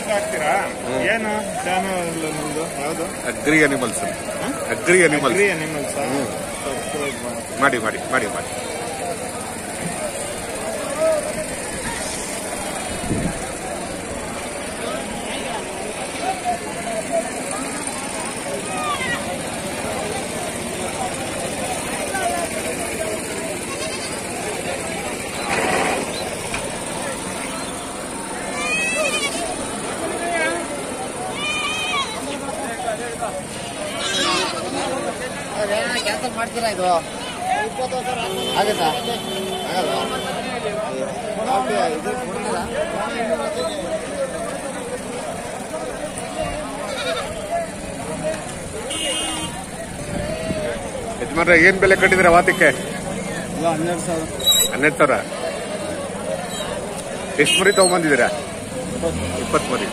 ಹಾಕ್ತೀರಾ ಏನು ಚಾನಲ್ ನಿಮ್ದು ಯಾವುದು agri animals agri animals agri animals subscribe ಮಾಡಿ ಮಾಡಿ ಮಾಡಿ ಮಾಡಿ ಮಾಡಿ ಕ್ಯಾನ್ಸಲ್ ಮಾಡ್ತೀರಾ ಇದು ಆಗುತ್ತಾ ಆಗಲ್ವಾ ಓಕೆ, ಇದು ಕೊಡ್ತೀರಾ ಯಜಮಾನ್ರೆ ಏನ್ ಬೆಲೆ ಕಟ್ಟಿದಿರ ವಾತಕ್ಕೆ ಇಲ್ಲ ಹನ್ನೆರಡು ಸಾವಿರ ಹನ್ನೆರಡು ಸಾವಿರ ಎಷ್ಟು ಮರಿ ತಗೊಂಬಂದಿದ್ದೀರಾ ಇಪ್ಪತ್ತು ಮರಿ